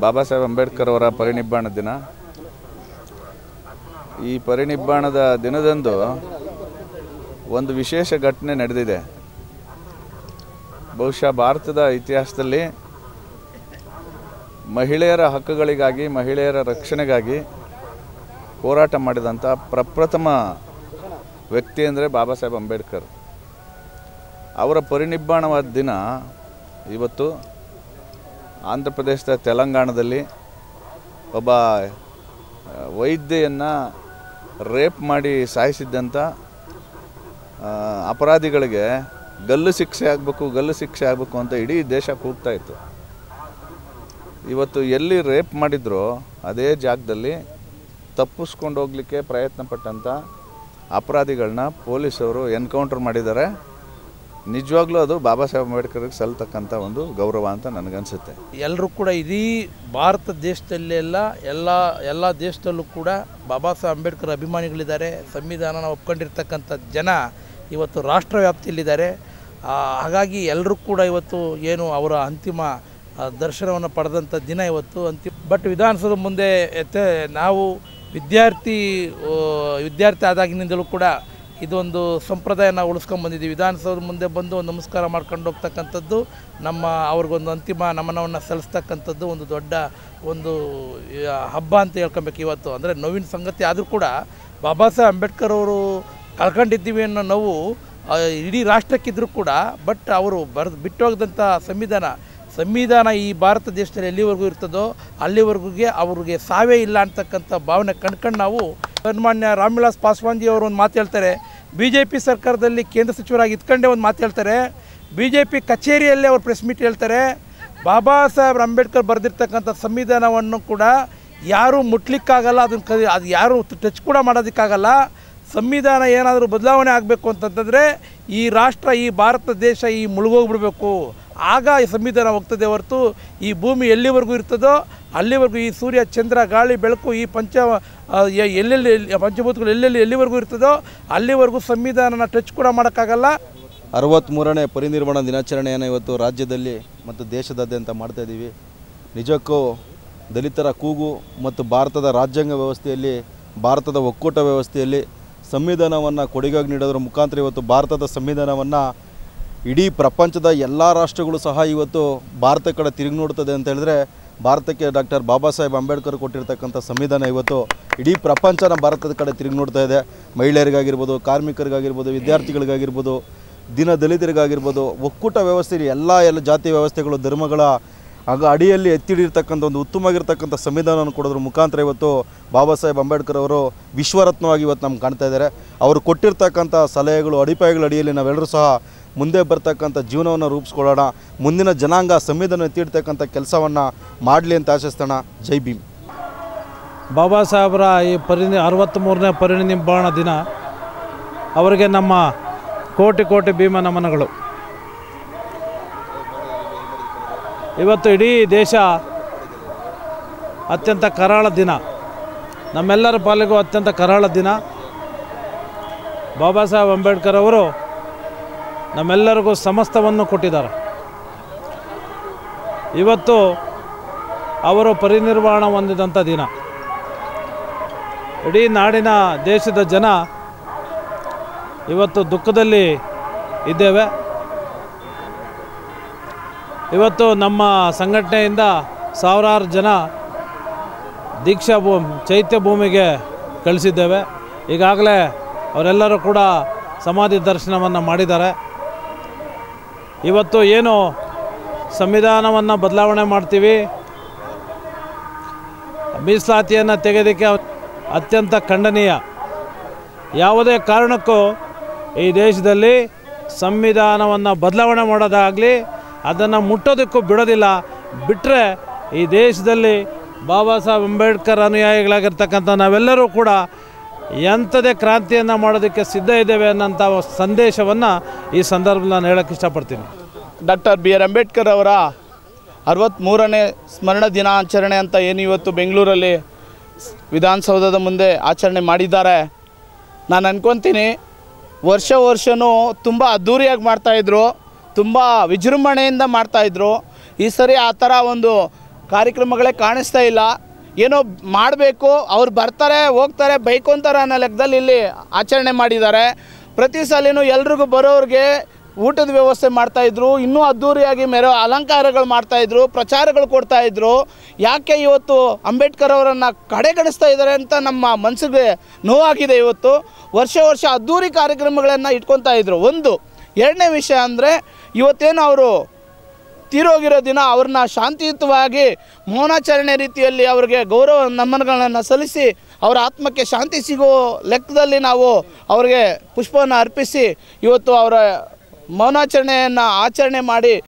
ಬಾಬಾ ಸಾಹೇಬ್ ಅಂಬೇಡ್ಕರ್ ಅವರ ಪರಿನಿಬ್ಬಾಣ ದಿನ ಈ ಪರಿನಿಬ್ಬಾಣದ ದಿನದಂದು ಒಂದು ವಿಶೇಷ ಘಟನೆ ನಡೆದಿದೆ ಬಹುಶಃ ಭಾರತದ ಇತಿಹಾಸದಲ್ಲಿ ಮಹಿಳೆಯರ ಹಕ್ಕುಗಳಿಗಾಗಿ ಮಹಿಳೆಯರ ರಕ್ಷಣೆಗಾಗಿ ಹೋರಾಟ ಮಾಡಿದಂಥ ಪ್ರಪ್ರಥಮ ವ್ಯಕ್ತಿ ಅಂದರೆ ಬಾಬಾ ಸಾಹೇಬ್ ಅಂಬೇಡ್ಕರ್ ಅವರ ಪರಿನಿಬ್ಬಾಣವಾದ ದಿನ ಇವತ್ತು ಆಂಧ್ರ ಪ್ರದೇಶದ ತೆಲಂಗಾಣದಲ್ಲಿ ಒಬ್ಬ ಆ, ವೈದ್ಯೆಯನ್ನು ರೇಪ್ ಮಾಡಿ ಸಾಯಿಸಿದ್ದಂಥ ಆ, ಅಪರಾಧಿಗಳಿಗೆ ಗಲ್ಲು ಶಿಕ್ಷೆ ಆಗಬೇಕು ಗಲ್ಲು ಶಿಕ್ಷೆ ಆಗಬೇಕು ಅಂತ ಇಡೀ ದೇಶ ಕೂಗ್ತಾ ಇತ್ತು ಇವತ್ತು ಎಲ್ಲಿ ರೇಪ್ ಮಾಡಿದ್ರೋ ಅದೇ ಜಾಗದಲ್ಲಿ ತಪ್ಪಿಸ್ಕೊಂಡು ಹೋಗಲಿಕ್ಕೆ ಪ್ರಯತ್ನ ಪಟ್ಟಂಥ ಅಪರಾಧಿಗಳನ್ನ ಪೊಲೀಸವರು ಎನ್ಕೌಂಟರ್ ಮಾಡಿದ್ದಾರೆ ನಿಜವಾಗ್ಲೂ ಅದು ಬಾಬಾ ಸಾಹೇಬ್ ಅಂಬೇಡ್ಕರ್ಗೆ ಸಲ್ತಕ್ಕಂಥ ಒಂದು ಗೌರವ ಅಂತ ನನಗನ್ಸುತ್ತೆ ಎಲ್ಲರೂ ಕೂಡ ಇಡೀ ಭಾರತ ದೇಶದಲ್ಲೆಲ್ಲ ಎಲ್ಲ ಎಲ್ಲ ದೇಶದಲ್ಲೂ ಕೂಡ ಬಾಬಾ ಸಾಹೇಬ್ ಅಂಬೇಡ್ಕರ್ ಅಭಿಮಾನಿಗಳಿದ್ದಾರೆ ಸಂವಿಧಾನನ ಒಪ್ಕೊಂಡಿರ್ತಕ್ಕಂಥ ಜನ ಇವತ್ತು ರಾಷ್ಟ್ರ ವ್ಯಾಪ್ತಿಯಲ್ಲಿದ್ದಾರೆ ಆ, ಹಾಗಾಗಿ ಎಲ್ಲರೂ ಕೂಡ ಇವತ್ತು ಏನು ಅವರ ಅಂತಿಮ ದರ್ಶನವನ್ನು ಪಡೆದಂಥ ದಿನ ಇವತ್ತು ಅಂತಿಮ ಬಟ್ ವಿಧಾನಸೌಧ ಮುಂದೆ ಎತ್ತೆ ನಾವು ವಿದ್ಯಾರ್ಥಿ ಆ, ವಿದ್ಯಾರ್ಥಿ ಆದಾಗಿನಿಂದಲೂ ಕೂಡ ಇದೊಂದು ಸಂಪ್ರದಾಯನ ಉಳಿಸ್ಕೊಂಡು ಬಂದಿದ್ದೀವಿ ವಿಧಾನಸೌಧ ಮುಂದೆ ಬಂದು ಒಂದು ನಮಸ್ಕಾರ ಮಾಡ್ಕೊಂಡು ಹೋಗ್ತಕ್ಕಂಥದ್ದು ನಮ್ಮ ಅವ್ರಿಗೊಂದು ಅಂತಿಮ ನಮನವನ್ನು ಸಲ್ಲಿಸ್ತಕ್ಕಂಥದ್ದು ಒಂದು ದೊಡ್ಡ ಒಂದು ಆ, ಹಬ್ಬ ಅಂತ ಹೇಳ್ಕೊಬೇಕು ಇವತ್ತು ಅಂದರೆ ನೋವಿನ ಸಂಗತಿ ಆದರೂ ಕೂಡ ಬಾಬಾ ಸಾಹೇಬ್ ಅಂಬೇಡ್ಕರ್ ಅವರು ಕಳ್ಕೊಂಡಿದ್ದೀವಿ ಅನ್ನೋ ನೋವು ಆ, ಇಡೀ ರಾಷ್ಟ್ರಕ್ಕಿದ್ರೂ ಕೂಡ ಬಟ್ ಅವರು ಬರೆದು ಬಿಟ್ಟೋಗದಂಥ ಸಂವಿಧಾನ ಸಂವಿಧಾನ ಈ ಭಾರತ ದೇಶದಲ್ಲಿ ಎಲ್ಲಿವರೆಗೂ ಇರ್ತದೋ ಅಲ್ಲಿವರೆಗೂ ಅವ್ರಿಗೆ ಸಾವೇ ಇಲ್ಲ ಅಂತಕ್ಕಂಥ ಭಾವನೆ ಕಂಡ್ಕೊಂಡು ನಾವು ಸನ್ಮಾನ್ಯ ರಾಮ್ವಿಲಾಸ್ ಪಾಸ್ವಾನ್ಜಿ ಅವರು ಒಂದು ಮಾತು ಹೇಳ್ತಾರೆ ಬಿ ಜೆ ಪಿ ಸರ್ಕಾರದಲ್ಲಿ ಕೇಂದ್ರ ಸಚಿವರಾಗಿ ಇದ್ಕೊಂಡೇ ಒಂದು ಮಾತು ಹೇಳ್ತಾರೆ ಬಿ ಜೆ ಪಿ ಕಚೇರಿಯಲ್ಲೇ ಅವ್ರು ಪ್ರೆಸ್ ಮೀಟ್ ಹೇಳ್ತಾರೆ ಬಾಬಾ ಸಾಹೇಬ್ ಅಂಬೇಡ್ಕರ್ ಬರೆದಿರ್ತಕ್ಕಂಥ ಸಂವಿಧಾನವನ್ನು ಕೂಡ ಯಾರೂ ಮುಟ್ಲಿಕ್ಕಾಗಲ್ಲ ಅದನ್ನು ಕ ಅದು ಯಾರೂ ಟಚ್ ಕೂಡ ಮಾಡೋದಕ್ಕಾಗಲ್ಲ ಸಂವಿಧಾನ ಏನಾದರೂ ಬದಲಾವಣೆ ಆಗಬೇಕು ಅಂತಂತಂದರೆ ಈ ರಾಷ್ಟ್ರ ಈ ಭಾರತ ದೇಶ ಈ ಮುಳುಗೋಗ್ಬಿಡ್ಬೇಕು ಆಗ ಈ ಸಂವಿಧಾನ ಹೋಗ್ತದೆ ಹೊರತು ಈ ಭೂಮಿ ಎಲ್ಲಿವರೆಗೂ ಇರ್ತದೋ ಅಲ್ಲಿವರೆಗೂ ಈ ಸೂರ್ಯ ಚಂದ್ರ ಗಾಳಿ ಬೆಳಕು ಈ ಪಂಚ ಆ, ಎ- ಎಲ್ಲೆಲ್ಲಿ ಎಲ್ಲಿ- ಪಂಚಭೂತಗಳು ಎಲ್ಲೆಲ್ಲಿ ಎಲ್ಲಿವರೆಗೂ ಇರ್ತದೋ ಅಲ್ಲಿವರೆಗೂ ಸಂವಿಧಾನನ ಟಚ್ ಕೂಡ ಮಾಡೋಕ್ಕಾಗಲ್ಲ ಅರವತ್ತ್ಮೂರನೇ ಪರಿನಿರ್ವಾಣ ದಿನಾಚರಣೆಯನ್ನು ಇವತ್ತು ರಾಜ್ಯದಲ್ಲಿ ಮತ್ತು ದೇಶದಾದ್ಯಂತ ಮಾಡ್ತಾ ಇದ್ದೀವಿ ನಿಜಕ್ಕೂ ದಲಿತರ ಕೂಗು ಮತ್ತು ಭಾರತದ ರಾಜ್ಯಾಂಗ ವ್ಯವಸ್ಥೆಯಲ್ಲಿ ಭಾರತದ ಒಕ್ಕೂಟ ವ್ಯವಸ್ಥೆಯಲ್ಲಿ ಸಂವಿಧಾನವನ್ನು ಕೊಡುಗೆಯಾಗಿ ನೀಡೋದ್ರ ಮುಖಾಂತರ ಇವತ್ತು ಭಾರತದ ಸಂವಿಧಾನವನ್ನು ಇಡೀ ಪ್ರಪಂಚದ ಎಲ್ಲ ರಾಷ್ಟ್ರಗಳು ಸಹ ಇವತ್ತು ಭಾರತ ಕಡೆ ತಿರುಗಿ ನೋಡ್ತದೆ ಅಂತ ಹೇಳಿದ್ರೆ ಭಾರತಕ್ಕೆ ಡಾಕ್ಟರ್ ಬಾಬಾ ಸಾಹೇಬ್ ಅಂಬೇಡ್ಕರ್ ಕೊಟ್ಟಿರ್ತಕ್ಕಂಥ ಸಂವಿಧಾನ ಇವತ್ತು ಇಡೀ ಪ್ರಪಂಚನ ಭಾರತದ ಕಡೆ ತಿರುಗಿ ನೋಡ್ತಾ ಇದೆ ಮಹಿಳೆಯರಿಗಾಗಿರ್ಬೋದು ಕಾರ್ಮಿಕರಿಗಾಗಿರ್ಬೋದು ವಿದ್ಯಾರ್ಥಿಗಳಿಗಾಗಿರ್ಬೋದು ದಿನ ದಲಿತರಿಗಾಗಿರ್ಬೋದು ಒಕ್ಕೂಟ ವ್ಯವಸ್ಥೆಯಲ್ಲಿ ಎಲ್ಲ ಎಲ್ಲ ಜಾತಿ ವ್ಯವಸ್ಥೆಗಳು ಧರ್ಮಗಳ ಆಗ ಅಡಿಯಲ್ಲಿ ಎತ್ತಿಡಿರ್ತಕ್ಕಂಥ ಒಂದು ಉತ್ತಮವಾಗಿರ್ತಕ್ಕಂಥ ಸಂವಿಧಾನವನ್ನು ಕೊಡೋದ್ರ ಮುಖಾಂತರ ಇವತ್ತು ಬಾಬಾ ಸಾಹೇಬ್ ಅಂಬೇಡ್ಕರ್ ಅವರು ವಿಶ್ವರತ್ನವಾಗಿ ಇವತ್ತು ನಮ್ಗೆ ಕಾಣ್ತಾ ಇದ್ದಾರೆ ಅವರು ಕೊಟ್ಟಿರ್ತಕ್ಕಂಥ ಸಲಹೆಗಳು ಅಡಿಪಾಯಗಳ ಅಡಿಯಲ್ಲಿ ನಾವೆಲ್ಲರೂ ಸಹ ಮುಂದೆ ಬರ್ತಕ್ಕಂಥ ಜೀವನವನ್ನು ರೂಪಿಸ್ಕೊಳ್ಳೋಣ ಮುಂದಿನ ಜನಾಂಗ ಸಂವಿಧಾನ ಎತ್ತಿಡ್ತಕ್ಕಂಥ ಕೆಲಸವನ್ನು ಮಾಡಲಿ ಅಂತ ಆಶಿಸ್ತೋಣ ಜೈ ಭೀಮ್ ಬಾಬಾ ಸಾಹೇಬರ ಈ ಪರಿಣಿ ಅರವತ್ತ್ಮೂರನೇ ಪರಿನಿಬ್ಬಾಣ ದಿನ ಅವರಿಗೆ ನಮ್ಮ ಕೋಟಿ ಕೋಟಿ ಭೀಮ ನಮನಗಳು ಇವತ್ತು ಇಡೀ ದೇಶ ಅತ್ಯಂತ ಕರಾಳ ದಿನ ನಮ್ಮೆಲ್ಲರ ಪಾಲಿಗೂ ಅತ್ಯಂತ ಕರಾಳ ದಿನ ಬಾಬಾ ಸಾಹೇಬ್ ಅಂಬೇಡ್ಕರ್ ಅವರು ನಮ್ಮೆಲ್ಲರಿಗೂ ಸಮಸ್ತವನ್ನು ಕೊಟ್ಟಿದ್ದಾರೆ ಇವತ್ತು ಅವರು ಪರಿನಿರ್ವಾಣ ಹೊಂದಿದಂಥ ದಿನ ಇಡೀ ನಾಡಿನ ದೇಶದ ಜನ ಇವತ್ತು ದುಃಖದಲ್ಲಿ ಇದ್ದೇವೆ ಇವತ್ತು ನಮ್ಮ ಸಂಘಟನೆಯಿಂದ ಸಾವಿರಾರು ಜನ ದೀಕ್ಷಾ ಭೂ ಚೈತ್ಯ ಭೂಮಿಗೆ ಕಳಿಸಿದ್ದೇವೆ ಈಗಾಗಲೇ ಅವರೆಲ್ಲರೂ ಕೂಡ ಸಮಾಧಿ ದರ್ಶನವನ್ನು ಮಾಡಿದ್ದಾರೆ ಇವತ್ತು ಏನು ಸಂವಿಧಾನವನ್ನು ಬದಲಾವಣೆ ಮಾಡ್ತೀವಿ ಮೀಸಲಾತಿಯನ್ನು ತೆಗೆಯೋದಕ್ಕೆ ಅತ್ಯಂತ ಖಂಡನೀಯ ಯಾವುದೇ ಕಾರಣಕ್ಕೂ ಈ ದೇಶದಲ್ಲಿ ಸಂವಿಧಾನವನ್ನು ಬದಲಾವಣೆ ಮಾಡೋದಾಗಲಿ ಅದನ್ನು ಮುಟ್ಟೋದಕ್ಕೂ ಬಿಡೋದಿಲ್ಲ ಬಿಟ್ಟರೆ ಈ ದೇಶದಲ್ಲಿ ಬಾಬಾ ಸಾಹೇಬ್ ಅಂಬೇಡ್ಕರ್ ಅನುಯಾಯಿಗಳಾಗಿರ್ತಕ್ಕಂಥ ನಾವೆಲ್ಲರೂ ಕೂಡ ಎಂಥದೇ ಕ್ರಾಂತಿಯನ್ನು ಮಾಡೋದಕ್ಕೆ ಸಿದ್ಧ ಇದ್ದೇವೆ ಅನ್ನೋಂಥ ಸಂದೇಶವನ್ನು ಈ ಸಂದರ್ಭದಲ್ಲಿ ನಾನು ಹೇಳೋಕ್ಕೆ ಇಷ್ಟಪಡ್ತೀನಿ ಡಾಕ್ಟರ್ ಬಿ ಆರ್ ಅಂಬೇಡ್ಕರ್ ಅವರ ಅರವತ್ತ್ಮೂರನೇ ಸ್ಮರಣ ದಿನಾಚರಣೆ ಅಂತ ಏನು ಇವತ್ತು ಬೆಂಗಳೂರಲ್ಲಿ ಸ್- ವಿಧಾನಸೌಧದ ಮುಂದೆ ಆಚರಣೆ ಮಾಡಿದ್ದಾರೆ ನಾನು ಅನ್ಕೊತೀನಿ ವರ್ಷ ವರ್ಷವೂ ತುಂಬ ಅದ್ಧೂರಿಯಾಗಿ ಮಾಡ್ತಾಯಿದ್ರು ತುಂಬ ವಿಜೃಂಭಣೆಯಿಂದ ಮಾಡ್ತಾಯಿದ್ರು ಈ ಸರಿ ಆ ಥರ ಒಂದು ಕಾರ್ಯಕ್ರಮಗಳೇ ಕಾಣಿಸ್ತಾ ಇಲ್ಲ ಏನೋ ಮಾಡಬೇಕು ಅವ್ರು ಬರ್ತಾರೆ ಹೋಗ್ತಾರೆ ಬೈಕೊಂತಾರೆ ಅನ್ನೋ ಲೆಕ್ಕದಲ್ಲಿ ಇಲ್ಲಿ ಆಚರಣೆ ಮಾಡಿದ್ದಾರೆ ಪ್ರತಿ ಸಲಿನೂ ಎಲ್ರಿಗೂ ಬರೋರಿಗೆ ಊಟದ ವ್ಯವಸ್ಥೆ ಮಾಡ್ತಾಯಿದ್ರು ಇನ್ನೂ ಅದ್ಧೂರಿಯಾಗಿ ಮೆರೋ ಅಲಂಕಾರಗಳು ಮಾಡ್ತಾಯಿದ್ರು ಪ್ರಚಾರಗಳು ಕೊಡ್ತಾಯಿದ್ರು ಯಾಕೆ ಇವತ್ತು ಅಂಬೇಡ್ಕರ್ ಅವರನ್ನು ಕಡೆಗಣಿಸ್ತಾ ಇದ್ದಾರೆ ಅಂತ ನಮ್ಮ ಮನಸ್ಸಿಗೆ ನೋವಾಗಿದೆ ಇವತ್ತು ವರ್ಷ ವರ್ಷ ಅದ್ಧೂರಿ ಕಾರ್ಯಕ್ರಮಗಳನ್ನು ಇಟ್ಕೊತಾ ಇದ್ರು ಒಂದು ಎರಡನೇ ವಿಷಯ ಅಂದರೆ ಇವತ್ತೇನು ಅವರು ತೀರೋಗಿರೋ ದಿನ ಅವ್ರನ್ನ ಶಾಂತಿಯುತವಾಗಿ ಮೌನಾಚರಣೆ ರೀತಿಯಲ್ಲಿ ಅವ್ರಿಗೆ ಗೌರವ ನಮನಗಳನ್ನು ಸಲ್ಲಿಸಿ ಅವರ ಆತ್ಮಕ್ಕೆ ಶಾಂತಿ ಸಿಗೋ ಲೆಕ್ಕದಲ್ಲಿ ನಾವು ಅವ್ರಿಗೆ ಪುಷ್ಪವನ್ನು ಅರ್ಪಿಸಿ ಇವತ್ತು ಅವರ ಮೌನಾಚರಣೆಯನ್ನು ಆಚರಣೆ ಮಾಡಿ